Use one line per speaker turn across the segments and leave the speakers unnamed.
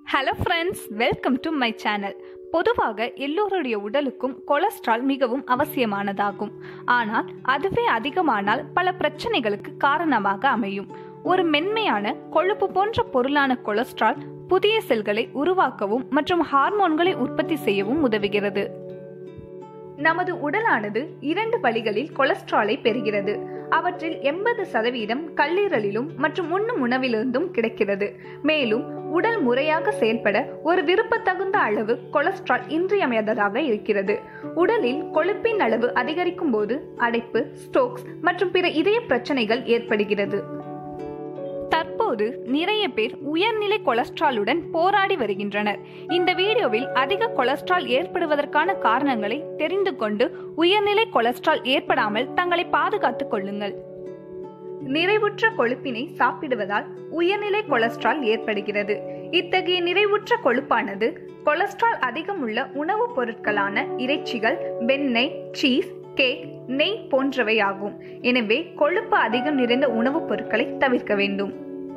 hello friends welcome to my channel பொதுவாக எல்லோருடைய உடலுக்கும் கொலஸ்ட்ரால் மிகவும் அவசியமானதாகும் ஆனால் அதுவே அதிகமானால் பல பிரச்சனைகளுக்கு காரணமாக அமையும் ஒரு மென்மையான கொழுப்பு போன்ற பொருளான கொலஸ்ட்ரால் புதிய செல்களை உருவாக்கவும் மற்றும் ஹார்மோன்களை உற்பத்தி செய்யவும் உதவுகிறது நமது உடலானது இரண்டு வழிகளில் கொலஸ்ட்ராலை பெறுகிறது அவற்றில் எண்பது சதவீதம் கல்லீரலிலும் மற்றும் உண்ணும் உணவிலிருந்தும் கிடைக்கிறது மேலும் உடல் முறையாக செயல்பட ஒரு விருப்பத்தகுந்த அளவு கொலஸ்ட்ரால் இன்றியமையாததாக இருக்கிறது உடலில் கொழுப்பின் அளவு அதிகரிக்கும் போது அடைப்பு ஸ்ட்ரோக்ஸ் மற்றும் பிற இதய பிரச்சனைகள் ஏற்படுகிறது தற்போது நிறைய பேர் உயர்நிலை கொலஸ்ட்ராலுடன் போராடி வருகின்றனர் இந்த வீடியோவில் அதிக கொலஸ்ட்ரால் ஏற்படுவதற்கான காரணங்களை தெரிந்து கொண்டு உயர்நிலை கொலஸ்ட்ரால் ஏற்படாமல் தங்களை பாதுகாத்துக் கொள்ளுங்கள் நிறைவுற்ற கொழுப்பினை சாப்பிடுவதால் உயர்நிலை கொலஸ்ட்ரால் ஏற்படுகிறது இத்தகைய நிறைவுற்ற கொழுப்பானது கொலஸ்ட்ரால் அதிகம் உள்ள உணவுப் பொருட்களான இறைச்சிகள் வெண்ணெய் சீஸ் கேக் நெய் போன்றவை ஆகும் எனவே கொழுப்பு அதிகம் நிறைந்த உணவுப் பொருட்களை தவிர்க்க வேண்டும்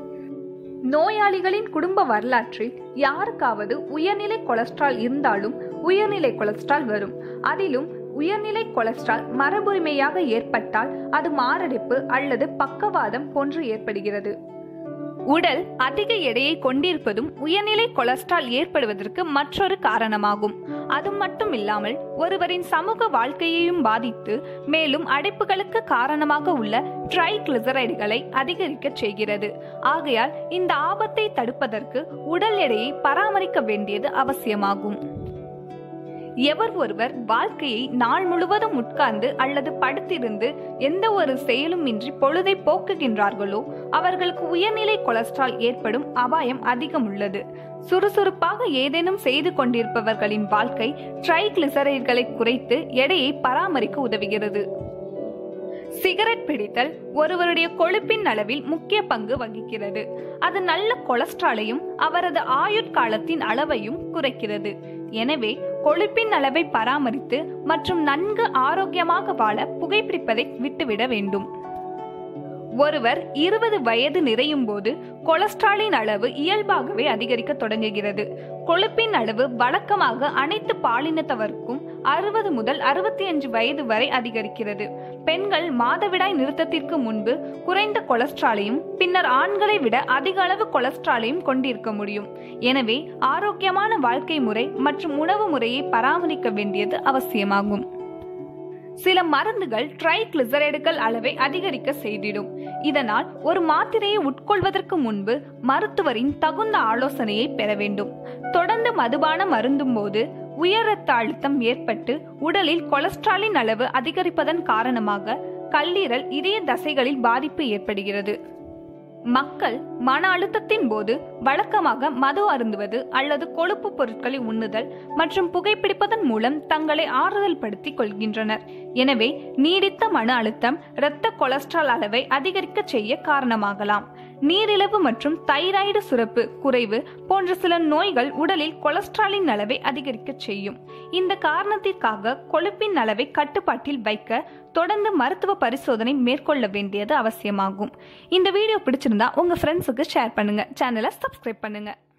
நோயாளிகளின் குடும்ப வரலாற்றில் யாருக்காவது உயர்நிலை கொலஸ்ட்ரால் இருந்தாலும் உயர்நிலை கொலஸ்ட்ரால் வரும் அதிலும் உயர்நிலை கொலஸ்ட்ரால் மரபுரிமையாக ஏற்பட்டால் அது மாரடைப்பு அல்லது பக்கவாதம் போன்று ஏற்படுகிறது உடல் அதிக எடையை கொண்டிருப்பதும் உயர்நிலை கொலஸ்ட்ரால் ஏற்படுவதற்கு மற்றொரு காரணமாகும் அது மட்டும் இல்லாமல் ஒருவரின் சமூக வாழ்க்கையையும் பாதித்து மேலும் அடைப்புகளுக்கு காரணமாக உள்ள ட்ரைகிளிசரைடுகளை அதிகரிக்க செய்கிறது ஆகையால் இந்த ஆபத்தை தடுப்பதற்கு உடல் எடையை பராமரிக்க வேண்டியது அவசியமாகும் எவர் ஒருவர் வாழ்க்கையை நாள் முழுவதும் உட்கார்ந்து அல்லது படுத்திருந்து எந்த ஒரு செயலும் இன்றி பொழுதை போக்குகின்றார்களோ அவர்களுக்கு உயர்நிலை கொலஸ்ட்ரால் ஏற்படும் அபாயம் அதிகம் உள்ளது சுறுசுறுப்பாக ஏதேனும் செய்து கொண்டிருப்பவர்களின் வாழ்க்கை ட்ரைகிளிசரைடுகளை குறைத்து எடையை பராமரிக்க உதவுகிறது சிகரெட் பிடித்தல் ஒருவருடைய கொழுப்பின் அளவில் முக்கிய பங்கு வகிக்கிறது அது நல்ல கொலஸ்ட்ராலையும் அவரது ஆயுட்காலத்தின் அளவையும் குறைக்கிறது எனவே கொழுப்பின் அளவை பராமரித்து மற்றும் நன்கு ஆரோக்கியமாக வாழ புகைப்பிடிப்பதை விட்டுவிட வேண்டும் ஒருவர் இருபது வயது நிறையும் போது கொலஸ்ட்ராலின் அளவு இயல்பாகவே அதிகரிக்க தொடங்குகிறது கொழுப்பின் அளவு வழக்கமாக அனைத்து பாலினத்தவருக்கும் அறுபது முதல் அறுபத்தி அஞ்சு வயது வரை அதிகரிக்கிறது பெண்கள் மாதவிடாய் நிறுத்தத்திற்கு முன்பு குறைந்த கொலஸ்ட்ராலையும் பின்னர் ஆண்களை விட அதிக அளவு கொலஸ்ட்ராலையும் கொண்டிருக்க முடியும் எனவே ஆரோக்கியமான வாழ்க்கை முறை மற்றும் உணவு முறையை பராமரிக்க வேண்டியது அவசியமாகும் சில மருந்துகள் ட்ரைகிளிசரைடுகள் அளவை அதிகரிக்க செய்திடும் இதனால் ஒரு மாத்திரையை உட்கொள்வதற்கு முன்பு மருத்துவரின் தகுந்த ஆலோசனையை பெற வேண்டும் தொடர்ந்து மதுபானம் அருந்தும் போது உயர் ரத்த அழுத்தம் ஏற்பட்டு உடலில் கொலஸ்ட்ராலின் அளவு அதிகரிப்பதன் காரணமாக கல்லீரல் இதய தசைகளில் பாதிப்பு ஏற்படுகிறது மக்கள் மன அழுத்தத்தின் போது வழக்கமாக மது அருந்துவது அல்லது கொழுப்பு பொருட்களை உண்ணுதல் மற்றும் புகைப்பிடிப்பதன் மூலம் தங்களை ஆறுதல் படுத்திக் கொள்கின்றனர் எனவே நீடித்த மன அழுத்தம் இரத்த கொலஸ்ட்ரால் அளவை அதிகரிக்க செய்ய காரணமாகலாம் நீரிழிவு மற்றும் தைராய்டு சுரப்பு குறைவு போன்ற சில நோய்கள் உடலில் கொலஸ்ட்ராலின் அளவை அதிகரிக்க செய்யும் இந்த காரணத்திற்காக கொழுப்பின் அளவை கட்டுப்பாட்டில் வைக்க தொடர்ந்து மருத்துவ பரிசோதனை மேற்கொள்ள வேண்டியது அவசியமாகும் இந்த வீடியோ பிடிச்சிருந்தா உங்க ஃப்ரெண்ட்ஸுக்கு ஷேர் பண்ணுங்க சேனலை சப்ஸ்கிரைப் பண்ணுங்க